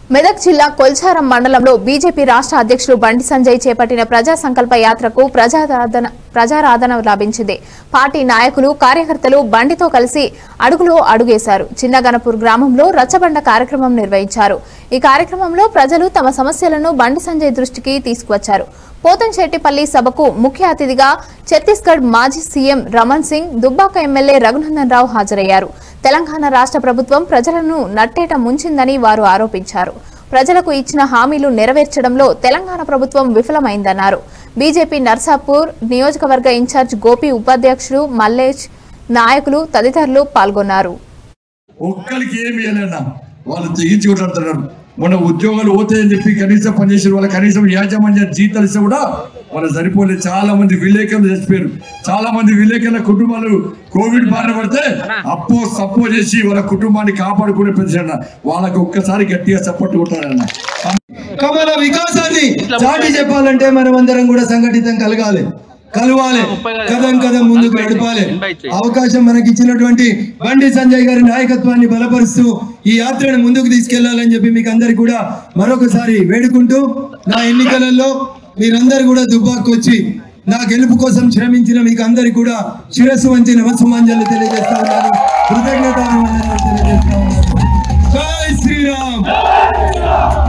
మెదక్ జిల్లా కొల్చారం మండలంలో బీజేపీ రాష్ట్ర అధ్యక్షులు బండి సంజయ్ చేపట్టిన ప్రజా సంకల్ప యాత్రకు ప్రజారాధన ప్రజారాధన లాభించింది పార్టీ నాయకులు కార్యకర్తలు బండితో కలిసి అడుగులో అడుగేశారు చిన్నగనపూర్ గ్రామంలో రచ్చబండ కార్యక్రమం నిర్వహించారు ఈ కార్యక్రమంలో ప్రజలు తమ సమస్యలను బండి సంజయ్ దృష్టికి తీసుకువచ్చారు పోతంశెట్టిపల్లి సభకు ముఖ్య అతిథిగా ఛత్తీస్గఢ్ మాజీ సీఎం రమణ్ సింగ్ దుబ్బాక ఎమ్మెల్యే రఘునందన్ రావు హాజరయ్యారు తెలంగాణ రాష్ట్ర ప్రభుత్వం ప్రజలను నట్టేట ముంచిందని వారు ఆరోపించారు ప్రజలకు ఇచ్చిన హామీలు నెరవేర్చడంలో తెలంగాణ ప్రభుత్వం విఫలమైందన్నారు బీజేపీ నర్సాపూర్ నియోజకవర్గ ఇన్ఛార్జ్ గోపి ఉపాధ్యక్షుడు మల్లేష్ నాయకులు తదితరులు పాల్గొన్నారు ఒక్కరికి ఏమి ఇవ్వలేనా వాళ్ళు తెగించి కొట్లాడుతున్నారు మన ఉద్యోగాలు పోతాయని చెప్పి కనీసం పనిచేసిన వాళ్ళ కనీసం యాజమాన్య జీతాలు ఇస్తే కూడా వాళ్ళు సరిపోలేదు చాలా మంది విలేకరులు చచ్చిపోయారు చాలా మంది విలేకరుల కుటుంబాలు కోవిడ్ బారిన పడితే అప్పో సప్పో చేసి వాళ్ళ కుటుంబాన్ని కాపాడుకునే ప్రతిష్ట వాళ్ళకి ఒక్కసారి గట్టిగా సపోర్ట్ కొట్టారన్న కమల వికాసాన్ని చాటి చెప్పాలంటే మనం అందరం కూడా సంఘటితం కలగాలి కలవాలి కదం కదం ముందుకు నడపాలి అవకాశం మనకి ఇచ్చినటువంటి బండి సంజయ్ గారి నాయకత్వాన్ని బలపరుస్తూ ఈ యాత్రను ముందుకు తీసుకెళ్లాలని చెప్పి మీకు అందరికి కూడా మరొకసారి వేడుకుంటూ నా ఎన్నికలలో మీరందరూ కూడా దుబ్బాకు వచ్చి నా గెలుపు కోసం శ్రమించిన మీకు అందరికి కూడా శిరస్సు వంచి నమస్సుమాంజలు తెలియజేస్తా ఉన్నాను కృతజ్ఞత తెలియజేస్తా ఉన్నాను జై శ్రీరామ్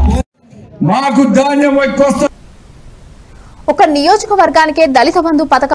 మాకు ధాన్యం ఎక్కువ వస్తుంది ఒక నియోజకవర్గానికే దళిత బంధు పథకం